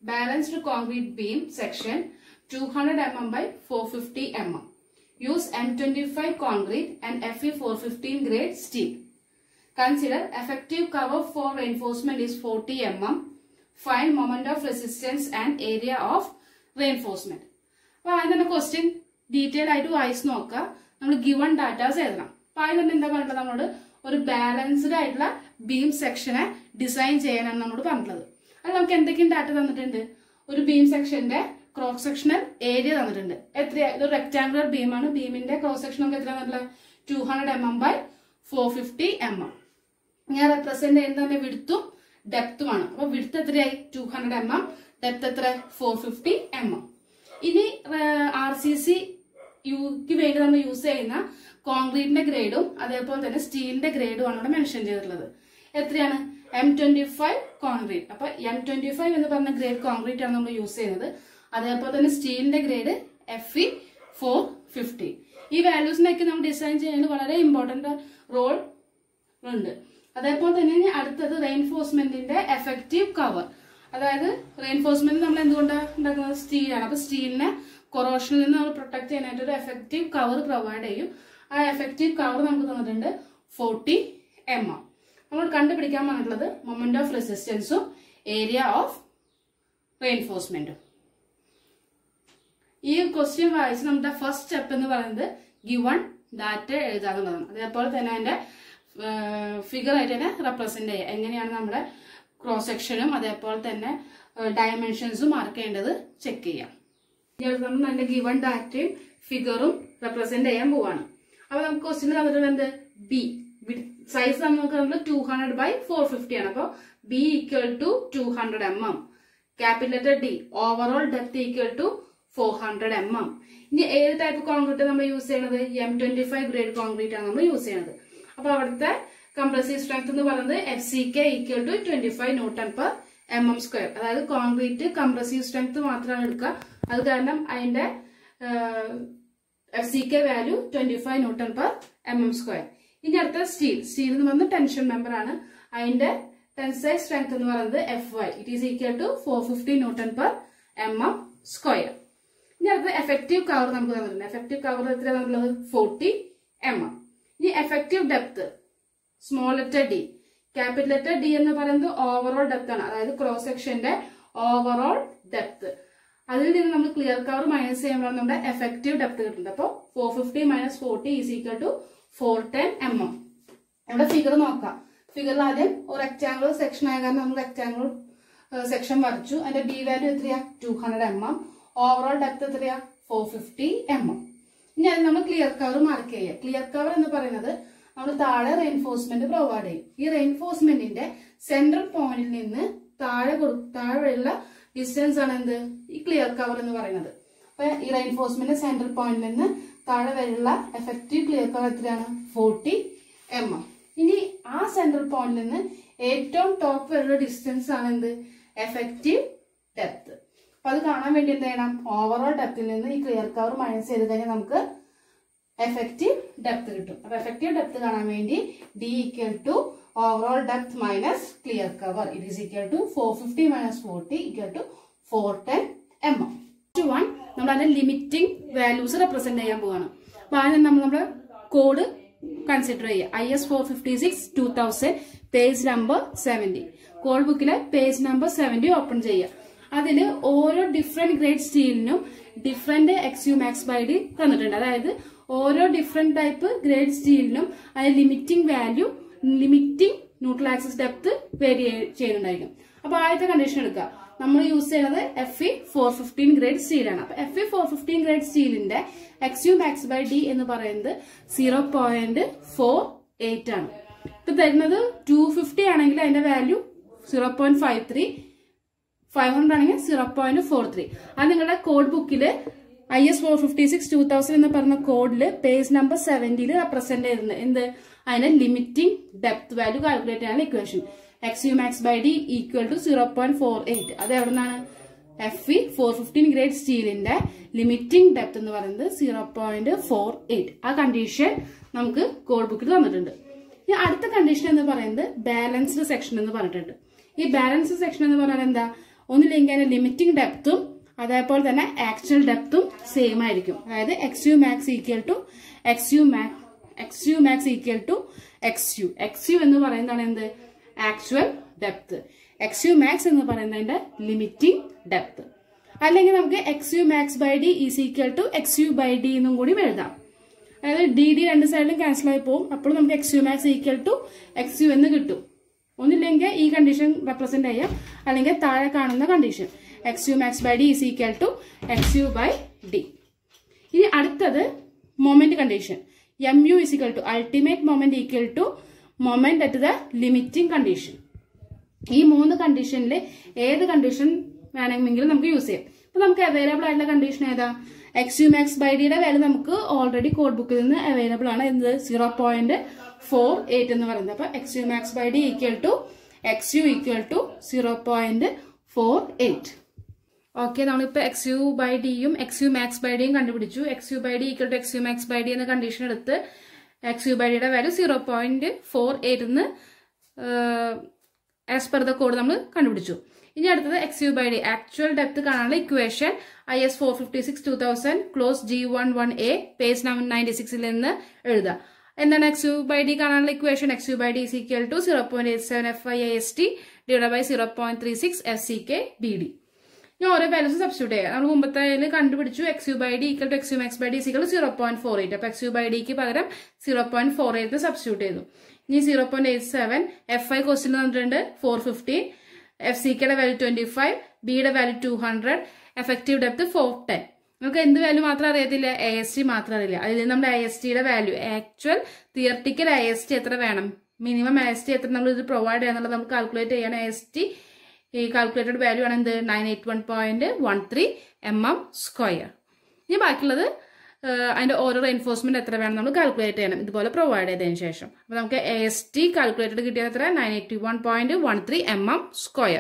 Balanced concrete beam section 200 mm by 450 mm. Use M25 concrete and Fe 415 grade steel. Consider effective cover for reinforcement is 40 mm. Find moment of resistance and area of reinforcement. അപ്പൊ ആദ്യം തന്നെ question detail ആയിട്ട് വായിച്ച് നോക്കുക നമ്മൾ given datas എഴുതണം അപ്പൊ ആദ്യം തന്നെ എന്താ പറഞ്ഞത് നമ്മളോട് ഒരു ബാലൻസ്ഡ് ആയിട്ടുള്ള ബീം സെക്ഷനെ ഡിസൈൻ ചെയ്യാനാണ് നമ്മളോട് പറഞ്ഞിട്ടുള്ളത് അത് നമുക്ക് എന്തൊക്കെയും ഡാറ്റ തന്നിട്ടുണ്ട് ഒരു ബീം സെക്ഷന്റെ ക്രോസ് സെക്ഷണൽ ഏരിയ തന്നിട്ടുണ്ട് എത്രയാ ഇത് റെക്ടാംഗുലർ ബീമാണ് ബീമിന്റെ ക്രോസ് സെക്ഷൻ നമുക്ക് എത്ര തന്നിട്ടുള്ളത് two hundred M M by four fifty M M ഞാൻ റെപ്രസെന്റ് ചെയ്യുന്നതിന്റെ വിടുത്തും ഡെപ്തുമാണ് അപ്പൊ വിടുത്ത് എത്രയായി two hundred M M depth എത്ര ഫോർ ഫിഫ്റ്റി എം എം ഇനി ആർ സി സി യുക്ക് വേണ്ടി നമ്മൾ യൂസ് ചെയ്യുന്ന കോൺക്രീറ്റിന്റെ ഗ്രേഡും അതേപോലെ തന്നെ സ്റ്റീലിന്റെ ഗ്രേഡും ആണ് ഇവിടെ മെൻഷൻ ചെയ്തിട്ടുള്ളത് എത്രയാണ് എം ട്വന്റി ഫൈവ് കോൺക്രീറ്റ് അപ്പൊ എം ട്വന്റി ഫൈവ് എന്ന് പറഞ്ഞ ഗ്രേഡ് കോൺക്രീറ്റ് ആണ് നമ്മൾ യൂസ് ചെയ്യുന്നത് അതേപോലെ തന്നെ സ്റ്റീലിന്റെ grade F E four fifty ഈ വാല്യൂസിനൊക്കെ നമ്മൾ ഡിസൈൻ ചെയ്യുന്നത് വളരെ ഇമ്പോർട്ടന്റ് റോൾ ഉണ്ട് അതേപോലെ തന്നെ ഇനി അടുത്തത് റെയിൻഫോഴ്സ്മെന്റിന്റെ എഫക്റ്റീവ് കവർ അതായത് റെയിൻഫോഴ്സ്മെന്റ് നമ്മൾ എന്തുകൊണ്ടാണ് ഉണ്ടാക്കുന്നത് സ്റ്റീലാണ് അപ്പൊ സ്റ്റീലിനെ കൊറോഷനിൽ നിന്ന് നമ്മൾ പ്രൊട്ടക്ട് ചെയ്യാനായിട്ട് ഒരു എഫക്റ്റീവ് കവർ പ്രൊവൈഡ് ചെയ്യും ആ എഫക്റ്റീവ് കവർ നമുക്ക് തന്നിട്ടുണ്ട് ഫോർട്ടി എം എം നമ്മൾ കണ്ടുപിടിക്കാൻ പറഞ്ഞിട്ടുള്ളത് മൊമെന്റ് ഓഫ് റെസിസ്റ്റൻസും ഏരിയ ഓഫ് റെയിൻഫോഴ്സ്മെന്റും ഈ ക്വസ്റ്റ്യൻ വായിച്ച് നമ്മുടെ ഫസ്റ്റ് സ്റ്റെപ്പ് എന്ന് പറയുന്നത് ഗിവൺ ഡാറ്റ എഴുതുക എന്നുള്ളതാണ് അതേപോലെ തന്നെ അതിന്റെ ഫിഗർ ആയിട്ട് തന്നെ റെപ്രസെന്റ് ചെയ്യുക എങ്ങനെയാണ് നമ്മുടെ ക്രോസ് സെക്ഷനും അതേപോലെ തന്നെ ഡയമെൻഷൻസും മാർക്ക് ചെയ്യേണ്ടത് ചെക്ക് ചെയ്യാം നമ്മൾ നല്ല ഗിവൺ ഡാറ്റയും ഫിഗറും റെപ്രസെന്റ് ചെയ്യാൻ പോവാണ് അപ്പൊ നമുക്ക് ക്വസ്റ്റ്യൻ തന്നിട്ടുള്ളത് എന്ത് ബി സൈസ് നമുക്ക് നമ്മൾ two hundred by four fifty ആണ് അപ്പൊ B equal to two hundred M M capital D overall depth equal to four hundred M M ഇനി ഏത് ടൈപ്പ് കോൺക്രീറ്റ് നമ്മൾ യൂസ് ചെയ്യണത് M twenty five grade concrete ആണ് നമ്മൾ യൂസ് ചെയ്യണത് അപ്പൊ അവിടുത്തെ കംപ്രസീവ് സ്ട്രെങ്ത് എന്ന് പറയുന്നത് F C K equal to twenty five newton per M M square അതായത് കോൺക്രീറ്റ് കംപ്രസീവ് സ്ട്രെങ്ത് മാത്രമാണ് എടുക്കുക അത് കാരണം അതിന്റെ F C K value twenty five newton per M M square ഇനി അടുത്ത സ്റ്റീൽ സ്റ്റീൽ എന്ന് പറയുന്നത് ടെൻഷൻ മെമ്പർ ആണ് അതിന്റെ ടെൻസൈൽ സ്ട്രെങ്ത് എന്ന് പറയുന്നത് F Y it is equal to four fifty newton per M M square ഇനി അടുത്ത എഫക്റ്റീവ് കവർ നമുക്ക് തന്നിട്ടുണ്ട് എഫക്റ്റീവ് കവർ എത്ര തന്നിട്ടുള്ളത് ഫോർട്ടി എം എം ഇനി effective depth small letter D capital letter D എന്ന് പറയുന്നത് ഓവറോൾ ഡെപ്ത് ആണ് അതായത് ക്രോസ് സെക്ഷന്റെ ഓവറോൾ ഡെപ്ത് അതിൽ നിന്ന് നമ്മൾ ക്ലിയർ കവർ മൈനസ് ചെയ്യുമ്പോഴാണ് നമ്മുടെ എഫക്റ്റീവ് ഡെപ്ത് കിട്ടുന്നത് അപ്പോൾ four fifty minus forty is equal to four ten M M ഇവിടെ ഫിഗർ നോക്കാം ഫിഗറിൽ ആദ്യം ഒരു റെക്ടാംഗിൾ സെക്ഷൻ ആയ കാരണം നമ്മൾ റെക്ടാംഗിൾ സെക്ഷൻ വരച്ചു അതിന്റെ ഡി വാല്യൂ എത്രയാ two hundred M M overall depth എത്രയാ ഫോർ ഫിഫ്റ്റി എം എം ഇനി അത് നമ്മൾ ക്ലിയർ കവർ മാർക്ക് ചെയ്യുക ക്ലിയർ കവർ എന്ന് പറയുന്നത് നമ്മൾ താഴെ റെയിൻഫോഴ്സ്മെന്റ് പ്രൊവൈഡ് ചെയ്യും ഈ റെയിൻഫോഴ്സ്മെന്റിന്റെ സെൻട്രൽ പോയിന്റിൽ നിന്ന് താഴെ കൊടു താഴെയുള്ള ഡിസ്റ്റൻസ് ആണ് എന്ത് ഈ ക്ലിയർ കവർ എന്ന് പറയുന്നത് അപ്പൊ ഈ റെയിൻഫോഴ്സ്മെന്റ് സെൻട്രൽ പോയിന്റിൽ നിന്ന് താഴെ വരെയുള്ള എഫക്റ്റീവ് ക്ലിയർ കവർ എത്രയാണ് ഫോർട്ടി എം എം ഇനി ആ സെൻട്രൽ പോയിന്റിൽ നിന്ന് ഏറ്റവും ടോപ്പ് വരെയുള്ള ഡിസ്റ്റൻസ് ആണ് എന്ത് എഫക്റ്റീവ് ഡെപ്ത് അപ്പൊ അത് കാണാൻ വേണ്ടി എന്ത് ചെയ്യണം ഓവറോൾ ഡെപ്തിൽ നിന്ന് ഈ ക്ലിയർ കവർ മൈനസ് ചെയ്ത് കഴിഞ്ഞാൽ നമുക്ക് എഫക്റ്റീവ് ഡെപ്ത് കിട്ടും അപ്പൊ എഫക്റ്റീവ് ഡെപ്ത് കാണാൻ വേണ്ടി D equal to overall depth minus clear cover it is equal to four fifty minus forty equal to four ten M M two one നമ്മൾ അതിന്റെ limiting values represent ചെയ്യാൻ പോവാണ് അപ്പൊ ആദ്യം നമ്മൾ നമ്മുടെ കോഡ് കൺസിഡർ ചെയ്യുക I S four fifty six two thousand page number seventy code ബുക്കിലെ പേജ് നമ്പർ സെവന്റി ഓപ്പൺ ചെയ്യുക അതിൽ ഓരോ ഡിഫറെന്റ് ഗ്രേഡ് സ്റ്റീലിനും different X U max by D തന്നിട്ടുണ്ട് അതായത് ഓരോ ഡിഫറെന്റ് ടൈപ്പ് ഗ്രേഡ് സ്റ്റീലിനും അതിന് limiting value limiting neutral axis depth vary ചെയ്യുന്നുണ്ടായിരിക്കും അപ്പൊ ആദ്യത്തെ കണ്ടീഷൻ എടുക്കുക നമ്മൾ യൂസ് ചെയ്യുന്നത് F E four fifteen grade സ്റ്റീലാണ് അപ്പൊ F E four fifteen grade സ്റ്റീലിന്റെ X U max by D എന്ന് പറയുന്നത് സീറോ പോയിന്റ് ഫോർ എയ്റ്റ് ആണ് ഇപ്പൊ തരുന്നത് ടു ഫിഫ്റ്റി ആണെങ്കിൽ അതിന്റെ value zero point five three five hundred ആണെങ്കിൽ സീറോ പോയിന്റ് ഫോർ ത്രീ അത് നിങ്ങളുടെ കോഡ് ബുക്കില് I S four fifty six two thousand എന്ന് പറഞ്ഞ കോഡില് പേജ് നമ്പർ സെവന്റിയിൽ റെപ്രസെന്റ് ചെയ്യുന്നത് എന്ത് അതിന്റെ ലിമിറ്റിംഗ് ഡെപ്ത് വാല്യൂ കാൽക്കുലേറ്റ് ചെയ്യാൻ equation X U max by D equal to zero point four eight അത് എവിടെ നിന്നാണ് F E four fifteen grade സ്റ്റീലിന്റെ ലിമിറ്റിംഗ് ഡെപ്ത് എന്ന് പറയുന്നത് സീറോ പോയിന്റ് ഫോർ എയ്റ്റ് ആ കണ്ടീഷൻ നമുക്ക് കോഡ് ബുക്കിൽ തന്നിട്ടുണ്ട് ഇനി അടുത്ത കണ്ടീഷൻ എന്ന് പറയുന്നത് ബാലൻസ്ഡ് സെക്ഷൻ എന്ന് പറഞ്ഞിട്ടുണ്ട് ഈ ബാലൻസ്ഡ് സെക്ഷൻ എന്ന് പറയുന്നത് എന്താ ഒന്നില്ലെങ്കിൽ അതിന്റെ ലിമിറ്റിംഗ് ഡെപ്തും അതേപോലെ തന്നെ ആക്ച്വൽ ഡെപ്തും സെയിം ആയിരിക്കും അതായത് X U max equal to X U max X U max equal to X U X U എന്ന് പറയുന്നതാണ് എന്ത് actual depth X U max എന്ന് പറയുന്നതിന്റെ ലിമിറ്റിംഗ് ഡെപ്ത് അല്ലെങ്കിൽ നമുക്ക് X U max by D is equal to X U by D എന്നും കൂടി എഴുതാം അതായത് ഡി ഡി രണ്ട് സൈഡിലും ക്യാൻസൽ ആയി പോകും അപ്പോൾ നമുക്ക് X U max equal to X U എന്ന് കിട്ടും ഒന്നില്ലെങ്കിൽ ഈ കണ്ടീഷൻ റെപ്രസെന്റ് ചെയ്യാം അല്ലെങ്കിൽ താഴെ കാണുന്ന condition X U max by D is equal to X U by D ഇനി അടുത്തത് moment condition M U is equal to ultimate moment equal to moment at the limiting condition ഈ മൂന്ന് കണ്ടീഷനിൽ ഏത് കണ്ടീഷൻ വേണമെങ്കിലും നമുക്ക് യൂസ് ചെയ്യാം അപ്പൊ നമുക്ക് അവൈലബിൾ ആയിട്ടുള്ള കണ്ടീഷൻ ഏതാ എക്സ് യു മാക്സ് ബൈ ഡിയുടെ വാല്യൂ നമുക്ക് ഓൾറെഡി കോഡ് ബുക്കിൽ നിന്ന് അവൈലബിൾ ആണ് എന്ത് സീറോ പോയിന്റ് ഫോർ എയ്റ്റ് എന്ന് പറയുന്നത് അപ്പൊ X U max by D equal to X U equal to zero point four eight okay നമ്മളിപ്പോ എക്സ് യു ബൈ ഡിയും എക്സ് യു മാക്സ് ബൈ ഡിയും കണ്ടുപിടിച്ചു X U by D equal to X U max by D എന്ന condition എടുത്ത് X U by ഡിയുടെ value zero point four eight എന്ന് as per the code നമ്മൾ കണ്ടുപിടിച്ചു ഇനി അടുത്തത് X U by D actual depth കാണാനുള്ള equation I S four fifty six two thousand clause G one one A page ninety സിക്സിൽ നിന്ന് എഴുതാം എന്താണ് എക്സ് യു ബൈ ഡി കാണാനുള്ള equation X U by D is equal to zero point eight seven F I S T divide by zero point three six F C K B D ഞാൻ ഓരോ values substitute ചെയ്യാം നമ്മൾ മുമ്പത്തെ കണ്ടുപിടിച്ചു X U by D equal to X U X by D equal zero point four eight അപ്പൊ X U by ഡിക്ക് പകരം zero point four eight substitute ചെയ്തു ഇനി zero point eight seven F I question തന്നിട്ടുണ്ട് four fifteen F സിക്കയുടെ value twenty five ബിയുടെ value two hundred effective depth four ten നമുക്ക് എന്ത് വാല്യൂ മാത്രം അറിയത്തില്ല എ എസ് ടി മാത്രം അറിയില്ല അതിൽ നിന്ന് നമ്മുടെ ഐ എസ് ടിയുടെ value actual theoretical I S T എത്ര വേണം മിനിമം ഐ എസ് ടി എത്ര നമ്മൾ ഇത് പ്രൊവൈഡ് ചെയ്യാന്നുള്ളത് നമുക്ക് കാൽക്കുലേറ്റ് ചെയ്യാൻ ഐ എസ് ടി ഈ കാൽക്കുലേറ്റഡ് വാല്യൂ ആണ് എന്ത് nine eight one point one three M M square ഇനി ബാക്കിയുള്ളത് അതിന്റെ ഓരോ എൻഫോഴ്സ്മെന്റ് എത്ര വേണം നമ്മൾ കാൽക്കുലേറ്റ് ചെയ്യണം ഇതുപോലെ പ്രൊവൈഡ് ചെയ്തതിന് ശേഷം അപ്പൊ നമുക്ക് എ എസ് ടി കാൽക്കുലേറ്റഡ് കിട്ടിയത് എത്ര nine eighty one point one three M M square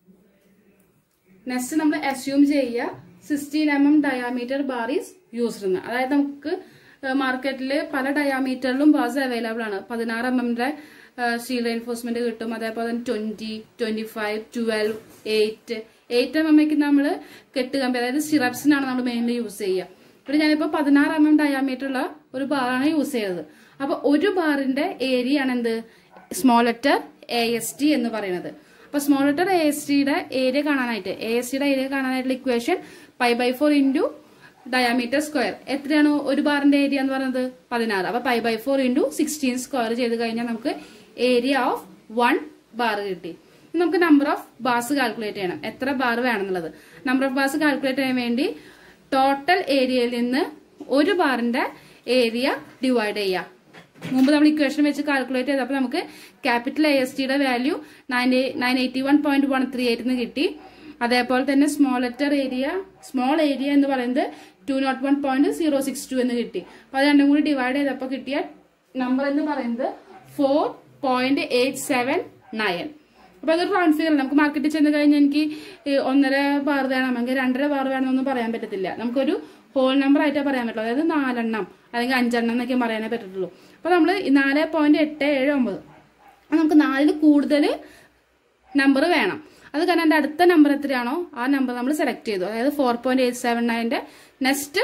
next നമ്മൾ അസ്യൂം ചെയ്യുക sixteen M M diameter bar is used എന്ന് അതായത് നമുക്ക് മാർക്കറ്റിൽ പല ഡയാമീറ്ററിലും ബാസ് അവൈലബിൾ ആണ് പതിനാറ് എം എമ്മിന്റെ സ്റ്റീൽ എൻഫോഴ്സ്മെന്റ് കിട്ടും അതേപോലെ തന്നെ twenty twenty five twelve eight eight M എമ്മയ്ക്ക് നമ്മൾ കെട്ട് കമ്പി അതായത് സിറപ്സിനാണ് നമ്മൾ മെയിൻലി യൂസ് ചെയ്യുക ഇവിടെ ഞാനിപ്പോൾ പതിനാറ് എം എം ഡയാമീറ്റർ ഉള്ള ഒരു ബാറാണ് യൂസ് ചെയ്തത് അപ്പൊ ഒരു ബാറിന്റെ ഏരിയ ആണ് എന്ത് small letter A S T എന്ന് പറയുന്നത് അപ്പൊ സ്മോൾ ലെറ്റർ എ എസ് ടിയുടെ ഏരിയ കാണാനായിട്ട് എ എസ് ടിയുടെ ഏരിയ കാണാനായിട്ടുള്ള equation pi by four into diameter square എത്രയാണ് ഒരു ബാറിന്റെ ഏരിയ എന്ന് പറയുന്നത് പതിനാറ് അപ്പൊ pi by four into sixteen square ചെയ്ത് കഴിഞ്ഞാൽ നമുക്ക് ഏരിയ ഓഫ് വൺ ബാർ കിട്ടി നമുക്ക് നമ്പർ ഓഫ് ബാസ് കാൽക്കുലേറ്റ് ചെയ്യണം എത്ര ബാർ വേണമെന്നുള്ളത് നമ്പർ ഓഫ് ബാസ് കാൽക്കുലേറ്റ് ചെയ്യാൻ വേണ്ടി ടോട്ടൽ ഏരിയയിൽ നിന്ന് ഒരു ബാറിന്റെ ഏരിയ ഡിവൈഡ് ചെയ്യാം മുമ്പ് നമ്മൾ ഇക്വേഷൻ വെച്ച് കാൽക്കുലേറ്റ് ചെയ്തപ്പോൾ നമുക്ക് ക്യാപിറ്റൽ എ എസ് ടിയുടെ value nine eighty one point one three eight കിട്ടി അതേപോലെ തന്നെ small letter area small area എന്ന് പറയുന്നത് two naught one point zero six two എന്ന് കിട്ടി അപ്പൊ അത് രണ്ടും കൂടി ഡിവൈഡ് ചെയ്തപ്പോൾ കിട്ടിയ നമ്പർ എന്ന് പറയുന്നത് four point eight seven nine അപ്പൊ അതൊരു റൗണ്ട് ഫിഗർ നമുക്ക് മാർക്കറ്റിൽ ചെന്ന് കഴിഞ്ഞാൽ എനിക്ക് ഈ ഒന്നര ബാർ വേണമെങ്കിൽ രണ്ടര ബാർ വേണമെന്നൊന്നും പറയാൻ പറ്റത്തില്ല നമുക്കൊരു ഹോൾ നമ്പർ ആയിട്ടേ പറയാൻ പറ്റുള്ളൂ അതായത് നാലെണ്ണം അല്ലെങ്കിൽ അഞ്ചെണ്ണം എന്നൊക്കെ പറയാനേ പറ്റത്തുള്ളൂ അപ്പൊ നമ്മൾ നാല് പോയിന്റ് എട്ട് ഏഴ് ഒമ്പത് അപ്പൊ നമുക്ക് നാലിൽ കൂടുതൽ നമ്പർ വേണം അത് കാരണം എൻ്റെ അടുത്ത നമ്പർ എത്രയാണോ ആ നമ്പർ നമ്മൾ സെലക്ട് ചെയ്തു അതായത് ഫോർ പോയിന്റ് എയ്റ്റ് സെവൻ നയൻ്റെ നെക്സ്റ്റ്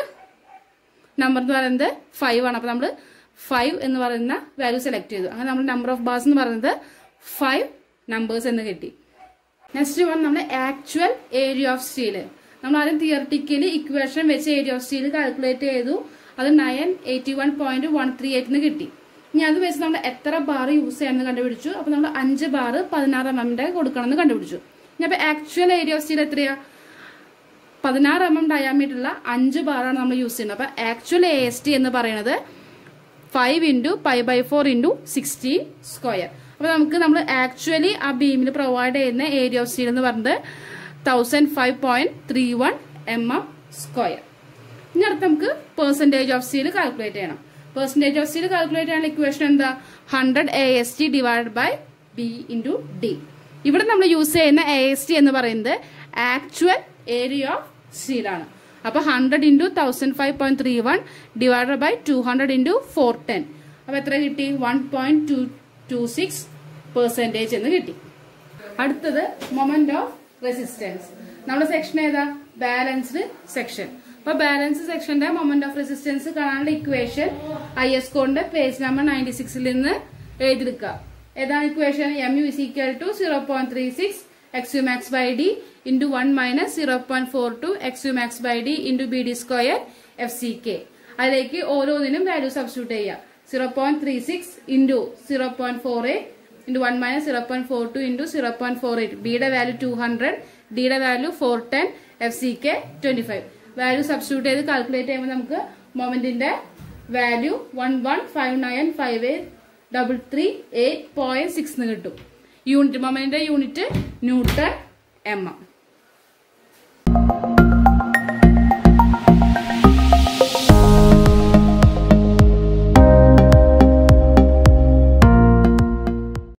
നമ്പർ എന്ന് പറയുന്നത് ഫൈവ് ആണ് അപ്പൊ നമ്മൾ ഫൈവ് എന്ന് പറയുന്ന വാല്യൂ സെലക്ട് ചെയ്തു അങ്ങനെ നമ്മൾ നമ്പർ ഓഫ് ബാസ് എന്ന് പറയുന്നത് ഫൈവ് നമ്പേഴ്സ് എന്ന് കിട്ടി നെക്സ്റ്റ് വൺ നമ്മൾ ആക്ച്വൽ ഏരിയ ഓഫ് സ്റ്റീല് നമ്മൾ ആദ്യം തിയറട്ടിക്കലി ഇക്വേഷൻ വെച്ച് ഏരിയ ഓഫ് സ്റ്റീൽ കാൽക്കുലേറ്റ് ചെയ്തു അത് nine eighty one point one three എയ്റ്റിന് കിട്ടി ഇനി അത് വെച്ച് നമ്മൾ എത്ര ബാർ യൂസ് ചെയ്യണമെന്ന് കണ്ടുപിടിച്ചു അപ്പൊ നമ്മൾ അഞ്ച് ബാർ പതിനാറ് എം എമ്മിന്റെ കൊടുക്കണമെന്ന് കണ്ടുപിടിച്ചു ഇനി അപ്പൊ ആക്ച്വൽ ഏരിയ ഓഫ് സ്റ്റീൽ എത്രയാ പതിനാറ് എം എം ഡയാമീറ്റർ ഉള്ള അഞ്ച് ബാറാണ് നമ്മൾ യൂസ് ചെയ്യുന്നത് അപ്പൊ ആക്ച്വൽ എ എസ് ടി എന്ന് പറയുന്നത് five into pi by four into sixteen square അപ്പൊ നമുക്ക് നമ്മൾ ആക്ച്വലി ആ ബീമിൽ പ്രൊവൈഡ് ചെയ്യുന്ന ഏരിയ ഓഫ് സ്റ്റീൽ എന്ന് പറയുന്നത് thousand five point three one M M square ഇനി അടുത്ത് നമുക്ക് പെർസെന്റേജ് ഓഫ് സ്റ്റീൽ കാൽക്കുലേറ്റ് ചെയ്യണം പെർസെന്റേജ് ഓഫ് സ്റ്റീൽ കാൽക്കുലേറ്റ് ചെയ്യാനുള്ള ഇക്വേഷൻ എന്താ hundred A S T divide by B into D ഇവിടെ നമ്മൾ യൂസ് ചെയ്യുന്ന എ എസ് ടി എന്ന് പറയുന്നത് ആക്ച്വൽ ഏരിയ ഓഫ് സ്റ്റീൽ ആണ് അപ്പൊ hundred into thousand five point three one divide by two hundred into four ten അപ്പൊ എത്ര കിട്ടി one point two two six percentage എന്ന് കിട്ടി അടുത്തത് മൊമെന്റ് ഓഫ് റെസിസ്റ്റൻസ് നമ്മുടെ സെക്ഷൻ ഏതാ ബാലൻസ്ഡ് സെക്ഷൻ അപ്പൊ ബാലൻസ് സെക്ഷന്റെ മൊമെന്റ് ഓഫ് റെസിസ്റ്റൻസ് കാണാനുള്ള ഇക്വേഷൻ ഐ എസ് കോഡിന്റെ പേജ് നമ്പർ നയൻറ്റി സിക്സിൽ നിന്ന് എഴുതിയെടുക്കുക ഏതാണ് equation M U is equal to zero point three six X U max by D into one minus zero point four two X U max by D into B D square F C K അതിലേക്ക് ഓരോന്നിനും value substitute ചെയ്യാം zero point three six into zero point four eight into one minus zero point four two into zero point four eight ബിയുടെ value two hundred ഡിയുടെ value four ten F C K twenty five value substitute ചെയ്ത് calculate ചെയ്യുമ്പോൾ നമുക്ക് മൊമെന്റിന്റെ value one one five nine five eight double three eight point six കിട്ടും unit മൊമെന്റിന്റെ unit newton M M